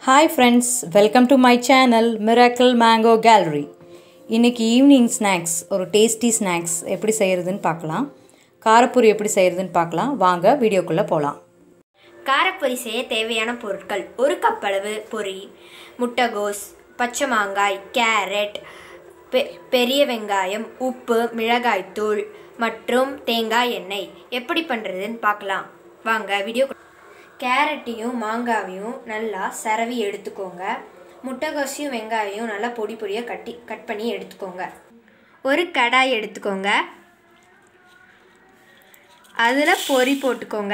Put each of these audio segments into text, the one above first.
hi friends welcome to my channel miracle mango gallery இன்றைக்கி evening snacks ஒரு tasty snacks எப்படி செய்கிறதுன்னு பார்க்கலாம் காரப்பூரி எப்படி செய்கிறதுன்னு பார்க்கலாம் வாங்க வீடியோக்குள்ளே போகலாம் காரப்பொரி செய்ய தேவையான பொருட்கள் ஒரு கப் அளவு பொரி முட்டைகோஸ் பச்சை மாங்காய் கேரட் பெ பெரிய வெங்காயம் உப்பு மிளகாய்த்தூள் மற்றும் தேங்காய் எண்ணெய் எப்படி பண்ணுறதுன்னு பார்க்கலாம் வாங்க வீடியோ கேரட்டையும் மாங்காவையும் நல்லா சரவி எடுத்துக்கோங்க முட்டைகோஸையும் வெங்காயம் நல்லா பொடி பொடியாக கட்டி கட் பண்ணி எடுத்துக்கோங்க ஒரு கடாய் எடுத்துக்கோங்க அதில் பொரி போட்டுக்கோங்க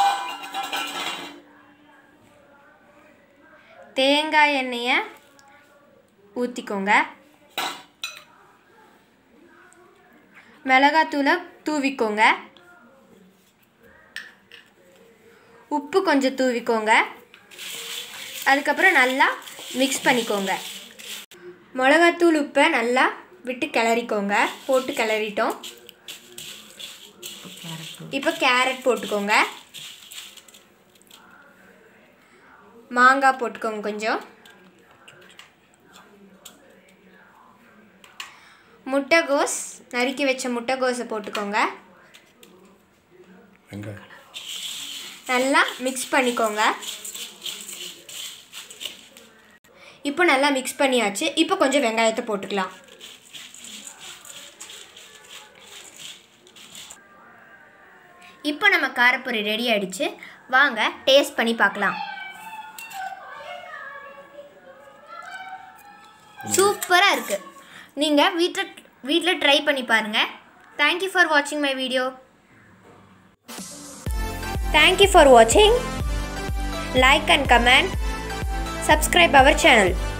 தேங்காய் எண்ணெயை ஊற்றிக்கோங்க மிளகாத்தூளை தூவிக்கோங்க உப்பு கொஞ்சம் தூவிக்கோங்க அதுக்கப்புறம் நல்லா மிக்ஸ் பண்ணிக்கோங்க மிளகாத்தூள் உப்பை நல்லா விட்டு கிளறிக்கோங்க போட்டு கிளறிட்டோம் இப்போ கேரட் போட்டுக்கோங்க மாங்காய் போட்டுக்கோங்க கொஞ்சம் முட்டைகோஸ் நறுக்கி வச்ச முட்டைகோஸை போட்டுக்கோங்க வெங்காயம் நல்லா மிக்ஸ் பண்ணிக்கோங்க இப்போ நல்லா மிக்ஸ் பண்ணியாச்சு இப்போ கொஞ்சம் வெங்காயத்தை போட்டுக்கலாம் இப்போ நம்ம காரப்பொரி ரெடி ஆயிடுச்சு வாங்க டேஸ்ட் பண்ணி பார்க்கலாம் சூப்பராக இருக்குது நீங்கள் வீட்டில் வீட்டில் ட்ரை பண்ணி பாருங்கள் தேங்க்யூ ஃபார் வாட்சிங் மை வீடியோ தேங்க்யூ ஃபார் வாட்சிங் like and comment subscribe our channel